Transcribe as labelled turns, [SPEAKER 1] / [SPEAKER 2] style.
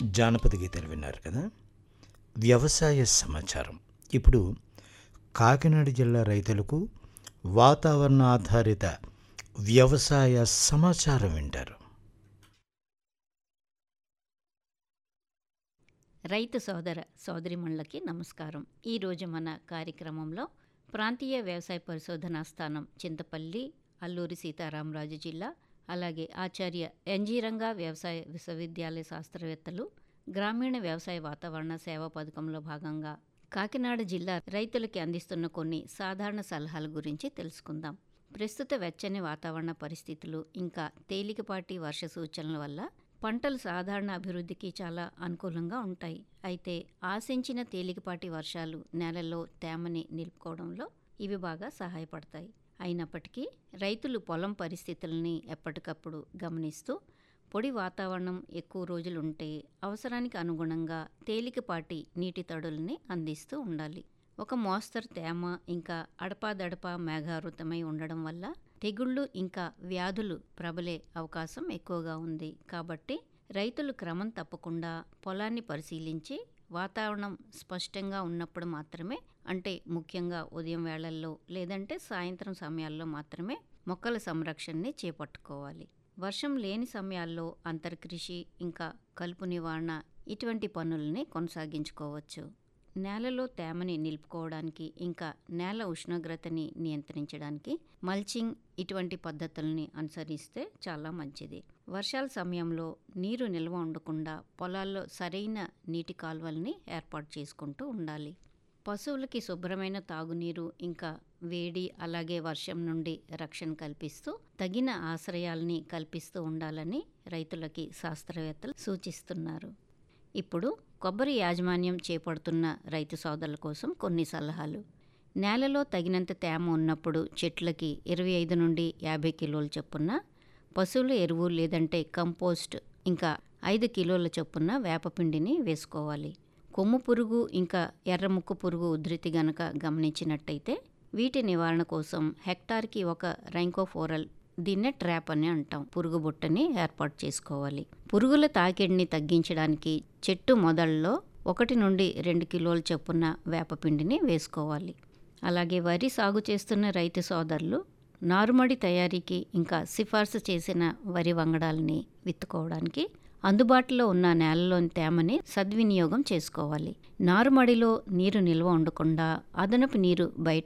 [SPEAKER 1] జానపద గీతాలు విన్నారు కదా వ్యవసాయ సమాచారం ఇప్పుడు కాకినాడ జిల్లా రైతులకు వాతావరణ ఆధారిత వ్యవసాయ సమాచారం వింటారు
[SPEAKER 2] రైతు సోదర సోదరిమణులకి నమస్కారం ఈరోజు మన కార్యక్రమంలో ప్రాంతీయ వ్యవసాయ పరిశోధనా స్థానం చింతపల్లి అల్లూరి సీతారామరాజు జిల్లా అలాగే ఆచార్య ఎన్జీరంగా వ్యవసాయ విశ్వవిద్యాలయ శాస్త్రవేత్తలు గ్రామీణ వ్యవసాయ వాతావరణ సేవా పథకంలో భాగంగా కాకినాడ జిల్లా రైతులకి అందిస్తున్న కొన్ని సాధారణ సలహాల గురించి తెలుసుకుందాం ప్రస్తుత వెచ్చని వాతావరణ పరిస్థితులు ఇంకా తేలికపాటి వర్ష సూచనల వల్ల పంటలు సాధారణ అభివృద్ధికి చాలా అనుకూలంగా ఉంటాయి అయితే ఆశించిన తేలికపాటి వర్షాలు నేలల్లో తేమని నిలుపుకోవడంలో ఇవి బాగా సహాయపడతాయి అయినప్పటికీ రైతులు పొలం పరిస్థితుల్ని ఎప్పటికప్పుడు గమనిస్తూ పొడి వాతావరణం ఎక్కువ రోజులు ఉంటే అవసరానికి అనుగుణంగా తేలికపాటి నీటి తడుల్ని అందిస్తూ ఉండాలి ఒక మోస్తరు తేమ ఇంకా అడపాదడపా మేఘావృతమై ఉండడం వల్ల తెగుళ్ళు ఇంకా వ్యాధులు ప్రబలే అవకాశం ఎక్కువగా ఉంది కాబట్టి రైతులు క్రమం తప్పకుండా పొలాన్ని పరిశీలించి వాతావరణం స్పష్టంగా ఉన్నప్పుడు మాత్రమే అంటే ముఖ్యంగా ఉదయం వేళల్లో లేదంటే సాయంత్రం సమయాల్లో మాత్రమే మొక్కల సంరక్షణని చేపట్టుకోవాలి వర్షం లేని సమయాల్లో అంతర్కృషి ఇంకా కలుపు నివారణ ఇటువంటి పనుల్ని కొనసాగించుకోవచ్చు నేలలో తేమని నిలుపుకోవడానికి ఇంకా నేల ఉష్ణోగ్రతని నియంత్రించడానికి మల్చింగ్ ఇటువంటి పద్ధతుల్ని అనుసరిస్తే చాలా మంచిది వర్షాల సమయంలో నీరు నిల్వ ఉండకుండా పొలాల్లో సరైన నీటి కాలువల్ని ఏర్పాటు చేసుకుంటూ ఉండాలి పశువులకి శుభ్రమైన తాగునీరు ఇంకా వేడి అలాగే వర్షం నుండి రక్షణ కల్పిస్తూ తగిన ఆశ్రయాల్ని కల్పిస్తూ ఉండాలని రైతులకి శాస్త్రవేత్తలు సూచిస్తున్నారు ఇప్పుడు కొబ్బరి యాజమాన్యం చేపడుతున్న రైతు సోదరుల కోసం కొన్ని సలహాలు నేలలో తగినంత తేమ ఉన్నప్పుడు చెట్లకి ఇరవై ఐదు నుండి యాభై కిలోల చొప్పున పశువుల ఎరువు లేదంటే కంపోస్ట్ ఇంకా ఐదు కిలోల చొప్పున వేపపిండిని వేసుకోవాలి కొమ్ము పురుగు ఇంకా ఎర్రముక్కు పురుగు ఉధృతి గనక గమనించినట్టయితే వీటి నివారణ కోసం హెక్టార్కి ఒక రైంకోఫోరల్ దీన్నే ట్రాప్ అని అంటాం పురుగు బుట్టని ఏర్పాటు చేసుకోవాలి పురుగుల తాకిడిని తగ్గించడానికి చెట్టు మొదల్లో ఒకటి నుండి రెండు కిలోల చొప్పున వేపపిండిని వేసుకోవాలి అలాగే వరి సాగు చేస్తున్న రైతు సోదరులు నారుమడి తయారీకి ఇంకా సిఫార్సు చేసిన వరి వంగడాలని విత్తుకోవడానికి అందుబాటులో ఉన్న నేలలోని తేమని సద్వినియోగం చేసుకోవాలి నారుమడిలో నీరు నిల్వ ఉండకుండా అదనపు నీరు బయట